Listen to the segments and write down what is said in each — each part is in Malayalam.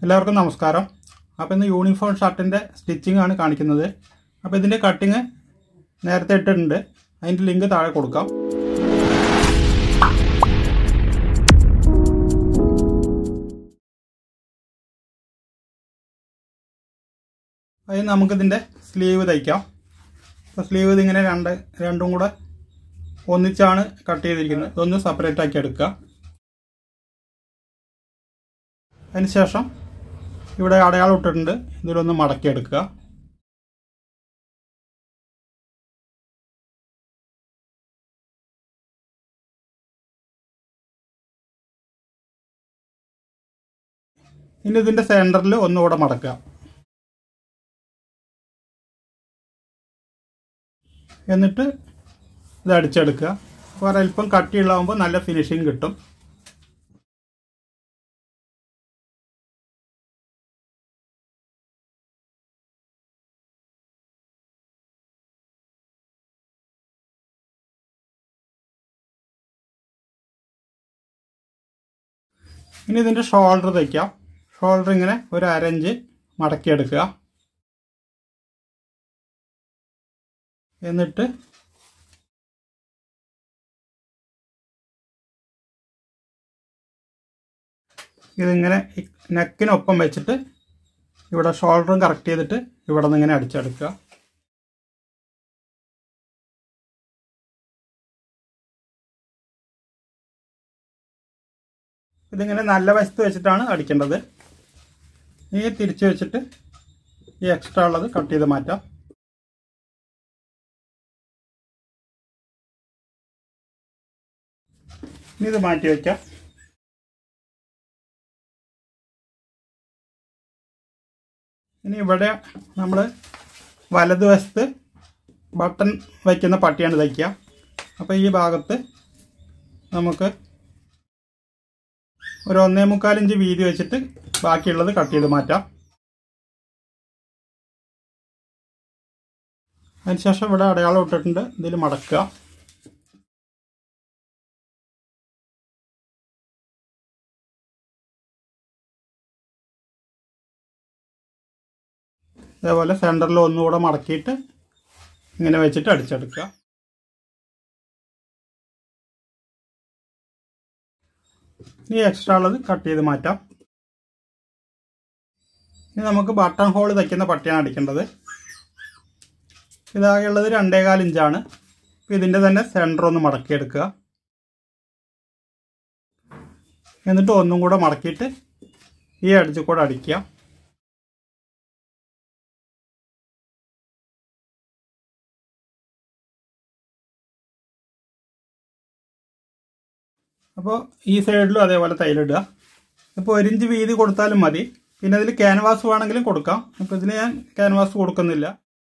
എല്ലാവർക്കും നമസ്കാരം അപ്പോൾ ഇന്ന് യൂണിഫോം ഷർട്ടിൻ്റെ സ്റ്റിച്ചിങ് ആണ് കാണിക്കുന്നത് അപ്പോൾ ഇതിൻ്റെ കട്ടിങ് നേരത്തെ ഇട്ടിട്ടുണ്ട് അതിൻ്റെ ലിങ്ക് താഴെ കൊടുക്കാം അതിന് നമുക്കിതിൻ്റെ സ്ലീവ് തയ്ക്കാം അപ്പോൾ സ്ലീവ് ഇതിങ്ങനെ രണ്ട് രണ്ടും കൂടെ ഒന്നിച്ചാണ് കട്ട് ചെയ്തിരിക്കുന്നത് ഇതൊന്ന് സെപ്പറേറ്റ് ആക്കി എടുക്കുക അതിനുശേഷം ഇവിടെ അടയാളം ഇട്ടിട്ടുണ്ട് ഇതിലൊന്ന് മടക്കി എടുക്കുക ഇനി ഇതിൻ്റെ സെൻറ്ററിൽ ഒന്നുകൂടെ മടക്കുക എന്നിട്ട് ഇത് അടിച്ചെടുക്കുക അപ്പോൾ ഒരല്പം കട്ടിയുള്ളതാകുമ്പോൾ നല്ല ഫിനിഷിങ് കിട്ടും ഇനി ഇതിൻ്റെ ഷോൾഡർ തയ്ക്കാം ഷോൾഡർ ഇങ്ങനെ ഒരു അരഞ്ച് മടക്കിയെടുക്കുക എന്നിട്ട് ഇതിങ്ങനെ നെക്കിനൊപ്പം വെച്ചിട്ട് ഇവിടെ ഷോൾഡറും കറക്റ്റ് ചെയ്തിട്ട് ഇവിടെ നിന്ന് ഇങ്ങനെ അടിച്ചെടുക്കുക ഇതിങ്ങനെ നല്ല വശത്ത് വെച്ചിട്ടാണ് അടിക്കേണ്ടത് ഈ തിരിച്ച് വെച്ചിട്ട് ഈ എക്സ്ട്രാ ഉള്ളത് കട്ട് ചെയ്ത് മാറ്റാം ഇനി ഇത് മാറ്റി വയ്ക്കാം ഇനി ഇവിടെ നമ്മൾ വലതുവശത്ത് ബട്ടൺ വയ്ക്കുന്ന പട്ടിയാണ് തയ്ക്കുക അപ്പോൾ ഈ ഭാഗത്ത് നമുക്ക് ഒരു ഒന്നേ മുക്കാൽ ഇഞ്ച് വീതി വെച്ചിട്ട് ബാക്കിയുള്ളത് കട്ട് ചെയ്ത് മാറ്റാം അതിനുശേഷം ഇവിടെ അടയാളം ഇട്ടിട്ടുണ്ട് ഇതിൽ മടക്കുക അതേപോലെ സെൻറ്ററിൽ ഒന്നുകൂടെ മടക്കിയിട്ട് ഇങ്ങനെ വെച്ചിട്ട് അടിച്ചെടുക്കുക ഇനി എക്സ്ട്രാ ഉള്ളത് കട്ട് ചെയ്ത് മാറ്റാം ഇനി നമുക്ക് ബട്ടൺ ഹോൾ തയ്ക്കുന്ന പട്ടിയാണ് അടിക്കേണ്ടത് ഇതാകെയുള്ളത് രണ്ടേകാൽ ഇഞ്ചാണ് അപ്പോൾ ഇതിൻ്റെ തന്നെ സെൻറ്റർ ഒന്ന് മടക്കിയെടുക്കുക എന്നിട്ട് ഒന്നും കൂടെ മടക്കിയിട്ട് ഈ അടിച്ച് കൂടെ അടിക്കുക അപ്പോൾ ഈ സൈഡിലും അതേപോലെ തൈലിടുക ഇപ്പോൾ ഒരു ഇഞ്ച് വീതി കൊടുത്താലും മതി പിന്നെ അതിൽ ക്യാൻവാസ് വേണമെങ്കിലും കൊടുക്കാം അപ്പോൾ ഇതിന് ഞാൻ ക്യാൻവാസ് കൊടുക്കുന്നില്ല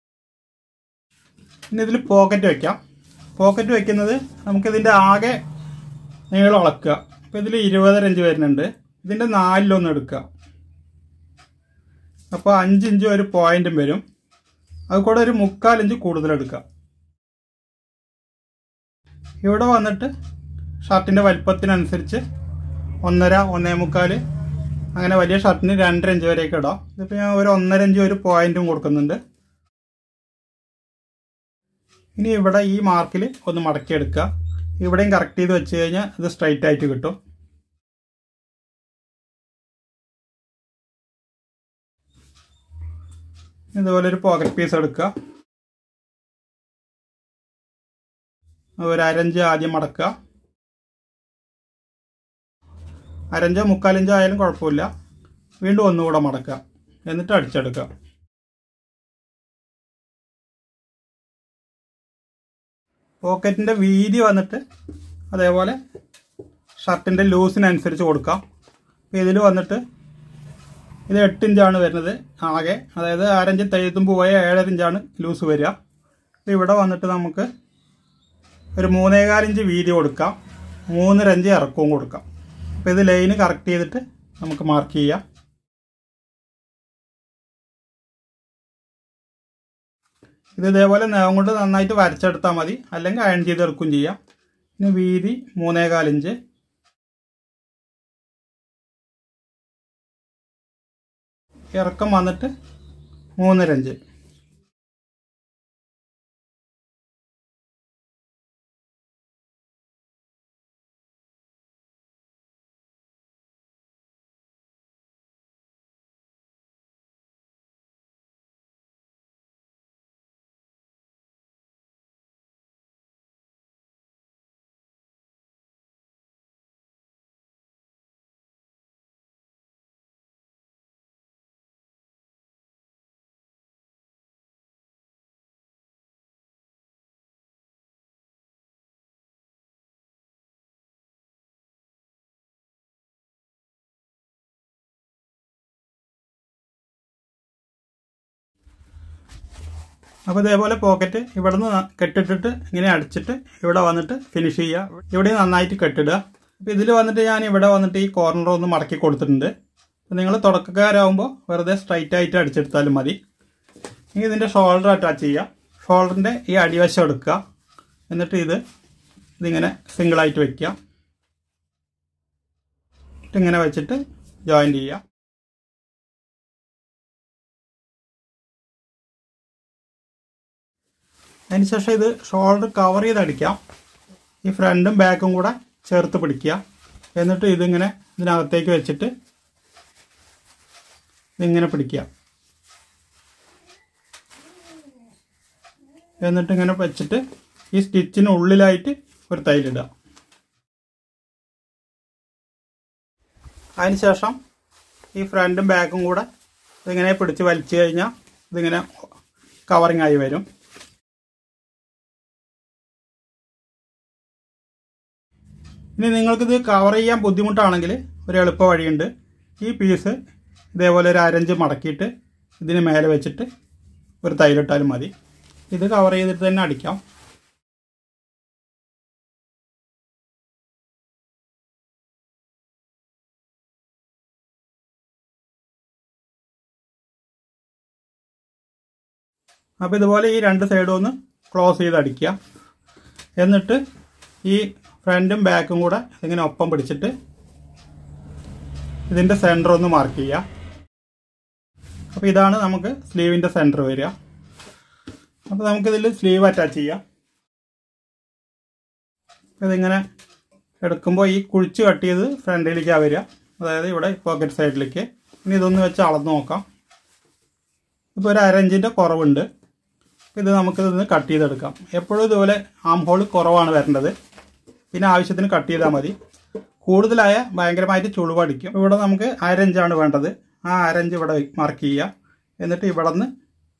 പിന്നെ ഇതിൽ പോക്കറ്റ് വയ്ക്കാം പോക്കറ്റ് വയ്ക്കുന്നത് നമുക്കിതിൻ്റെ ആകെ നീളം അളക്കുക അപ്പോൾ ഇതിൽ ഇരുപതര ഇഞ്ച് വരുന്നുണ്ട് ഇതിൻ്റെ നാലിലൊന്ന് എടുക്കുക അപ്പോൾ അഞ്ച് ഇഞ്ച് ഒരു പോയിന്റും വരും അത് കൂടെ ഒരു മുക്കാൽ ഇഞ്ച് കൂടുതൽ എടുക്കുക ഇവിടെ വന്നിട്ട് ഷർട്ടിൻ്റെ വലിപ്പത്തിനനുസരിച്ച് ഒന്നര ഒന്നേ മുക്കാൽ അങ്ങനെ വലിയ ഷർട്ടിന് രണ്ടര ഇഞ്ച് വരെയൊക്കെ ഇടാം ഇതിപ്പോൾ ഞാൻ ഒരു ഒന്നര ഇഞ്ച് ഒരു പോയിന്റും കൊടുക്കുന്നുണ്ട് ഇനി ഇവിടെ ഈ മാർക്കിൽ ഒന്ന് മടക്കി എടുക്കുക ഇവിടെയും കറക്റ്റ് ചെയ്ത് വെച്ച് കഴിഞ്ഞാൽ ഇത് സ്ട്രൈറ്റ് ആയിട്ട് കിട്ടും ഇതുപോലെ ഒരു പോക്കറ്റ് പീസ് എടുക്കുക ഒരു അരഞ്ച് ആദ്യം മടക്കുക അരഞ്ചോ മുക്കാലിഞ്ചോ ആയാലും കുഴപ്പമില്ല വീണ്ടും ഒന്നുകൂടെ മടക്കുക എന്നിട്ട് അടിച്ചെടുക്കുക പോക്കറ്റിൻ്റെ വീതി വന്നിട്ട് അതേപോലെ ഷർട്ടിൻ്റെ ലൂസിനനുസരിച്ച് കൊടുക്കാം അപ്പോൾ ഇതിൽ വന്നിട്ട് ഇത് എട്ട് ഇഞ്ചാണ് വരുന്നത് ആകെ അതായത് അരഞ്ച് തയ്യത്തുമ്പോൾ പോയ ഏഴര ഇഞ്ചാണ് ലൂസ് വരിക അപ്പോൾ ഇവിടെ വന്നിട്ട് നമുക്ക് ഒരു മൂന്നേകാൽ ഇഞ്ച് വീതി കൊടുക്കാം മൂന്നര ഇഞ്ച് ഇറക്കവും കൊടുക്കാം അപ്പോൾ ഇത് ലൈന് കറക്റ്റ് ചെയ്തിട്ട് നമുക്ക് മാർക്ക് ചെയ്യാം ഇത് ഇതേപോലെ നേവം കൊണ്ട് നന്നായിട്ട് വരച്ചെടുത്താൽ മതി അല്ലെങ്കിൽ അയൺ ചെയ്തെടുക്കുകയും ചെയ്യാം പിന്നെ വീതി മൂന്നേകാൽ ഇഞ്ച് ഇറക്കം വന്നിട്ട് മൂന്നര ഇഞ്ച് അപ്പോൾ ഇതേപോലെ പോക്കറ്റ് ഇവിടെ നിന്ന് കെട്ടിട്ടിട്ട് ഇങ്ങനെ അടിച്ചിട്ട് ഇവിടെ വന്നിട്ട് ഫിനിഷ് ചെയ്യുക ഇവിടെ നന്നായിട്ട് കെട്ടിടുക അപ്പോൾ ഇതിൽ വന്നിട്ട് ഞാൻ ഇവിടെ വന്നിട്ട് ഈ കോർണർ ഒന്ന് മടക്കി കൊടുത്തിട്ടുണ്ട് അപ്പോൾ നിങ്ങൾ തുടക്കക്കാരാകുമ്പോൾ വെറുതെ സ്ട്രൈറ്റ് ആയിട്ട് അടിച്ചെടുത്താലും മതി ഇനി ഇതിൻ്റെ ഷോൾഡർ അറ്റാച്ച് ചെയ്യുക ഷോൾഡറിൻ്റെ ഈ അടിവശം എടുക്കുക എന്നിട്ട് ഇത് ഇതിങ്ങനെ സിംഗിളായിട്ട് വയ്ക്കുക എന്നിട്ട് ഇങ്ങനെ വെച്ചിട്ട് ജോയിൻറ്റ് ചെയ്യുക അതിനുശേഷം ഇത് ഷോൾഡർ കവർ ചെയ്ത് അടിക്കാം ഈ ഫ്രണ്ടും ബാക്കും കൂടെ ചേർത്ത് പിടിക്കുക എന്നിട്ട് ഇതിങ്ങനെ ഇതിനകത്തേക്ക് വെച്ചിട്ട് ഇതിങ്ങനെ പിടിക്കുക എന്നിട്ട് ഇങ്ങനെ വെച്ചിട്ട് ഈ സ്റ്റിച്ചിന് ഉള്ളിലായിട്ട് ഒരു തൈലിടുക അതിനുശേഷം ഈ ഫ്രണ്ടും ബാക്കും കൂടെ ഇതിങ്ങനെ പിടിച്ച് വലിച്ചു കഴിഞ്ഞാൽ ഇതിങ്ങനെ കവറിങ് ആയി വരും ഇനി നിങ്ങൾക്കിത് കവർ ചെയ്യാൻ ബുദ്ധിമുട്ടാണെങ്കിൽ ഒരു എളുപ്പ വഴിയുണ്ട് ഈ പീസ് ഇതേപോലെ ഒരു അരഞ്ച് മടക്കിയിട്ട് ഇതിന് മേലെ വെച്ചിട്ട് ഒരു തൈലിട്ടാലും മതി ഇത് കവർ ചെയ്തിട്ട് തന്നെ അടിക്കാം അപ്പോൾ ഇതുപോലെ ഈ രണ്ട് സൈഡും ഒന്ന് ക്ലോസ് ചെയ്ത് അടിക്കുക എന്നിട്ട് ഈ ഫ്രണ്ടും ബാക്കും കൂടെ ഇങ്ങനെ ഒപ്പം പിടിച്ചിട്ട് ഇതിൻ്റെ സെൻറ്റർ ഒന്ന് മാർക്ക് ചെയ്യുക അപ്പോൾ ഇതാണ് നമുക്ക് സ്ലീവിൻ്റെ സെൻറ്റർ വരിക അപ്പോൾ നമുക്കിതിൽ സ്ലീവ് അറ്റാച്ച് ചെയ്യാം ഇതിങ്ങനെ എടുക്കുമ്പോൾ ഈ കുഴിച്ച് കട്ട് ചെയ്ത് ഫ്രണ്ടിലേക്കാണ് വരിക അതായത് ഇവിടെ പോക്കറ്റ് സൈഡിലേക്ക് ഇനി ഇതൊന്ന് വെച്ച് അളന്ന് നോക്കാം ഇപ്പോൾ ഒരു അരഞ്ചിൻ്റെ കുറവുണ്ട് ഇത് നമുക്കിതൊന്ന് കട്ട് ചെയ്തെടുക്കാം എപ്പോഴും ഇതുപോലെ ആം ഹോൾ കുറവാണ് വരേണ്ടത് പിന്നെ ആവശ്യത്തിന് കട്ട് ചെയ്താൽ മതി കൂടുതലായ ഭയങ്കരമായിട്ട് ചുളിവടിക്കും ഇവിടെ നമുക്ക് അരഞ്ചാണ് വേണ്ടത് ആ അരഞ്ച് ഇവിടെ മാർക്ക് ചെയ്യുക എന്നിട്ട് ഇവിടെ നിന്ന്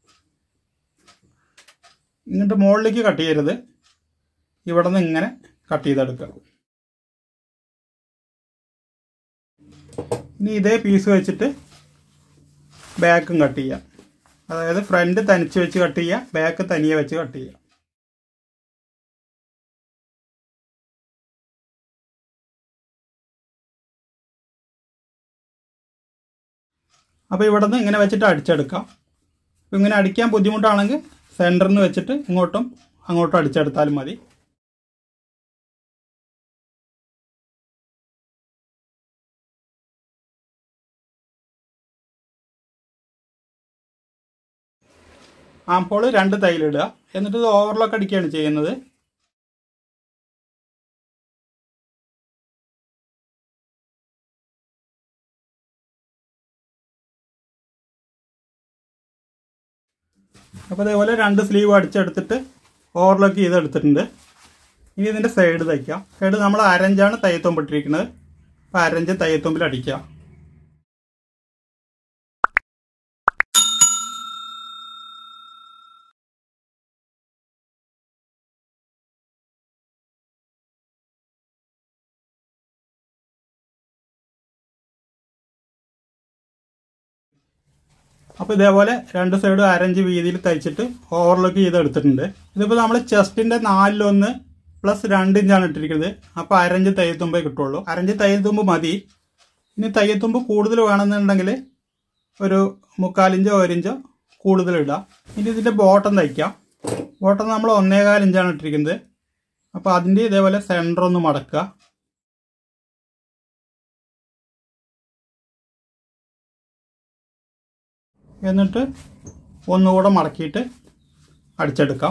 ഇങ്ങോട്ട് മുകളിലേക്ക് കട്ട് ചെയ്യരുത് ഇവിടെ നിന്ന് ഇങ്ങനെ കട്ട് ചെയ്തെടുക്കുക ഇനി ഇതേ പീസ് വെച്ചിട്ട് ബാക്കും കട്ട് ചെയ്യുക അതായത് ഫ്രണ്ട് തനിച്ച് വെച്ച് കട്ട് ചെയ്യുക ബാക്ക് തനിയെ വെച്ച് കട്ട് ചെയ്യുക അപ്പോൾ ഇവിടെ നിന്ന് ഇങ്ങനെ വെച്ചിട്ട് അടിച്ചെടുക്കാം അപ്പോൾ ഇങ്ങനെ അടിക്കാൻ ബുദ്ധിമുട്ടാണെങ്കിൽ സെൻറ്ററിൽ നിന്ന് വെച്ചിട്ട് ഇങ്ങോട്ടും അങ്ങോട്ടും അടിച്ചെടുത്താലും മതി ആമ്പോൾ രണ്ട് തൈലിടുക എന്നിട്ട് ഇത് ഓവർലോക്ക് അടിക്കുകയാണ് ചെയ്യുന്നത് അപ്പോൾ അതേപോലെ രണ്ട് സ്ലീവ് അടിച്ചെടുത്തിട്ട് ഓവർലോക്ക് ചെയ്തെടുത്തിട്ടുണ്ട് ഇനി ഇതിൻ്റെ സൈഡ് തയ്ക്കാം സൈഡ് നമ്മൾ അരഞ്ചാണ് തയ്യത്തുമ്പിട്ടിരിക്കുന്നത് അപ്പോൾ അരഞ്ച് തയ്യത്തുമ്പിൽ അടിക്കാം അപ്പോൾ ഇതേപോലെ രണ്ട് സൈഡും അരഞ്ച് വീതിയിൽ തയ്ച്ചിട്ട് ഓവർലോക്ക് ചെയ്ത് എടുത്തിട്ടുണ്ട് ഇതിപ്പോൾ നമ്മൾ ചെസ്റ്റിൻ്റെ നാലിലൊന്ന് പ്ലസ് രണ്ട് ഇഞ്ചാണ് ഇട്ടിരിക്കുന്നത് അപ്പോൾ അരഞ്ച് തയ്യത്തുമ്പേ കിട്ടുള്ളൂ അരഞ്ച് തയ്യത്തുമ്പ് മതി ഇനി തയ്യത്തുമ്പ് കൂടുതൽ വേണമെന്നുണ്ടെങ്കിൽ ഒരു മുക്കാലിഞ്ചോ ഒരിഞ്ചോ കൂടുതൽ ഇടാം ഇനി ഇതിൻ്റെ ബോട്ടം തയ്ക്കാം ബോട്ടം നമ്മൾ ഒന്നേകാൽ ഇഞ്ചാണ് ഇട്ടിരിക്കുന്നത് അപ്പോൾ അതിൻ്റെ ഇതേപോലെ സെൻറ്റർ ഒന്ന് മടക്കുക എന്നിട്ട് ഒന്നുകൂടെ മടക്കിയിട്ട് അടിച്ചെടുക്കാം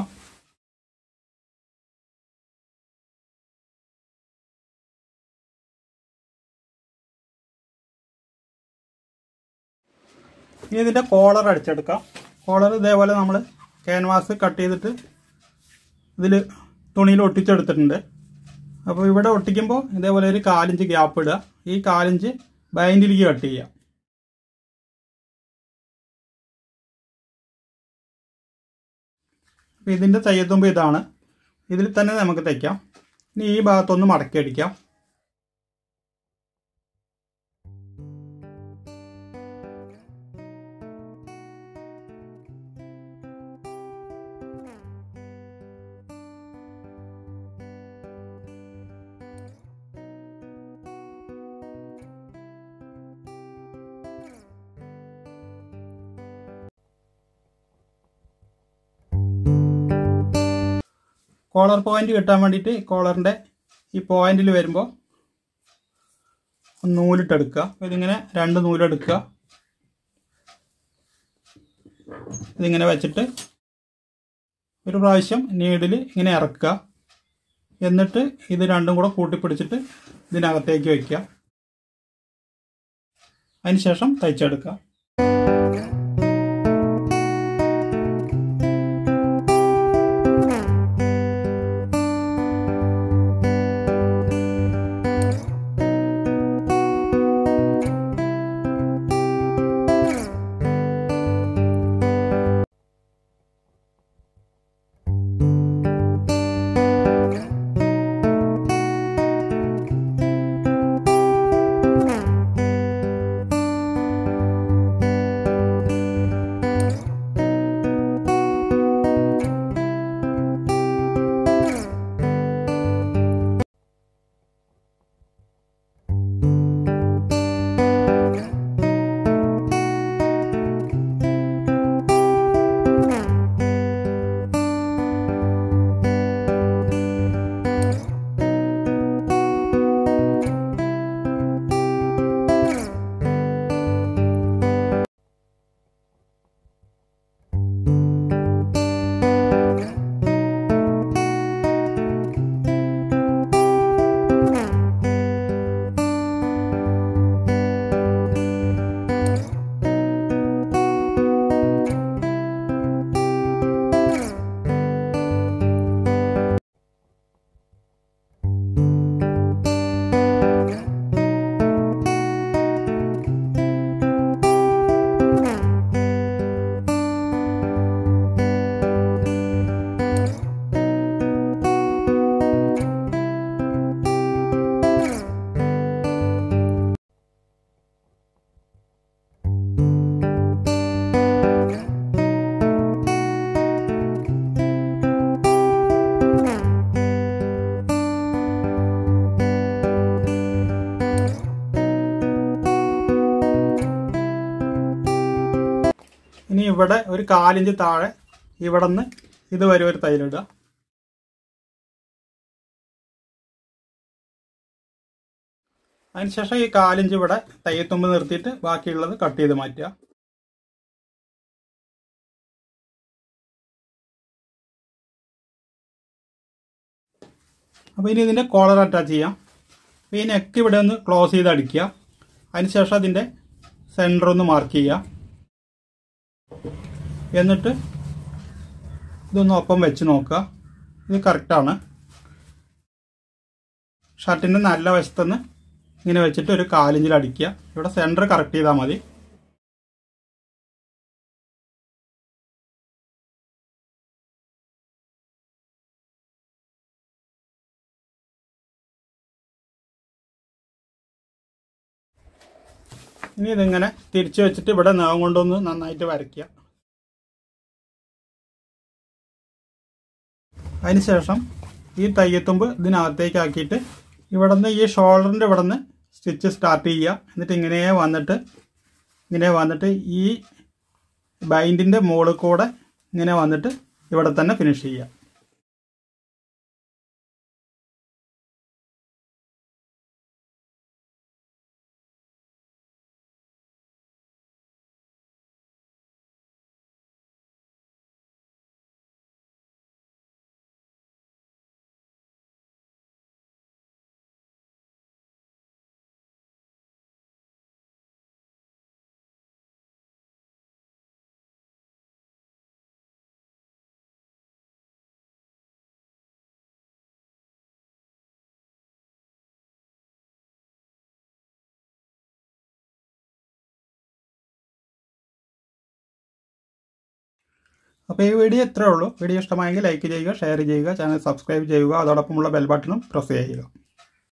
ഇനി ഇതിൻ്റെ കോളർ അടിച്ചെടുക്കാം കോളർ ഇതേപോലെ നമ്മൾ ക്യാൻവാസ് കട്ട് ചെയ്തിട്ട് ഇതിൽ തുണിയിൽ ഒട്ടിച്ചെടുത്തിട്ടുണ്ട് അപ്പോൾ ഇവിടെ ഒട്ടിക്കുമ്പോൾ ഇതേപോലെ ഒരു കാലിഞ്ച് ഗ്യാപ്പ് ഇടുക ഈ കാലിഞ്ച് ബൈൻഡിലേക്ക് കട്ട് ചെയ്യുക അപ്പോൾ ഇതിൻ്റെ തയ്യത്തുമ്പോൾ ഇതാണ് ഇതിൽ തന്നെ നമുക്ക് തയ്ക്കാം ഇനി ഈ ഭാഗത്തൊന്ന് മടക്കി അടിക്കാം കോളർ പോയിന്റ് കിട്ടാൻ വേണ്ടിയിട്ട് കോളറിൻ്റെ ഈ പോയിന്റിൽ വരുമ്പോൾ നൂലിട്ടെടുക്കുക അപ്പോൾ ഇതിങ്ങനെ രണ്ട് നൂലെടുക്കുക ഇതിങ്ങനെ വെച്ചിട്ട് ഒരു പ്രാവശ്യം നീഡിൽ ഇങ്ങനെ ഇറക്കുക എന്നിട്ട് ഇത് രണ്ടും കൂടെ കൂട്ടിപ്പിടിച്ചിട്ട് ഇതിനകത്തേക്ക് വയ്ക്കുക അതിനുശേഷം തയ്ച്ചെടുക്കുക ഇനി ഇവിടെ ഒരു കാലിഞ്ച് താഴെ ഇവിടെ നിന്ന് ഇതുവരെ ഒരു തൈലിടുക അതിനുശേഷം ഈ കാലിഞ്ച് ഇവിടെ തയ്യത്തുമ്പ് നിർത്തിയിട്ട് ബാക്കിയുള്ളത് കട്ട് ചെയ്ത് മാറ്റുക അപ്പോൾ ഇനി ഇതിൻ്റെ കോളർ അറ്റാച്ച് ചെയ്യാം അപ്പോൾ ഈ നെക്ക് ഇവിടെ ഒന്ന് ക്ലോസ് ചെയ്ത് അടിക്കുക അതിനുശേഷം അതിൻ്റെ സെൻറ്റർ ഒന്ന് മാർക്ക് ചെയ്യുക എന്നിട്ട് ഇതൊന്ന് ഒപ്പം വെച്ച് നോക്കുക ഇത് കറക്റ്റാണ് ഷർട്ടിൻ്റെ നല്ല വശത്തുനിന്ന് ഇങ്ങനെ വെച്ചിട്ട് ഒരു കാലിഞ്ചിൽ അടിക്കുക ഇവിടെ സെൻറ്റർ കറക്റ്റ് ചെയ്താൽ മതി ഇനി ഇതിങ്ങനെ തിരിച്ചു വെച്ചിട്ട് ഇവിടെ നഖം കൊണ്ടൊന്ന് നന്നായിട്ട് വരയ്ക്കുക അതിനുശേഷം ഈ തയ്യത്തുമ്പ് ഇതിനകത്തേക്ക് ആക്കിയിട്ട് ഇവിടെ നിന്ന് ഈ ഷോൾഡറിൻ്റെ ഇവിടെ നിന്ന് സ്റ്റിച്ച് സ്റ്റാർട്ട് ചെയ്യുക എന്നിട്ട് ഇങ്ങനെ വന്നിട്ട് ഇങ്ങനെ വന്നിട്ട് ഈ ബൈൻഡിൻ്റെ മുകളിൽ കൂടെ ഇങ്ങനെ വന്നിട്ട് ഇവിടെ തന്നെ ഫിനിഷ് ചെയ്യുക അപ്പോൾ ഈ വീഡിയോ ഇത്രയേ ഉള്ളൂ വീഡിയോ ഇഷ്ടമായെങ്കിൽ ലൈക്ക് ചെയ്യുക ഷെയർ ചെയ്യുക ചാനൽ സബ്സ്ക്രൈബ് ചെയ്യുക അതോടൊപ്പമുള്ള ബെൽ ബട്ടണും പ്രസ് ചെയ്യുക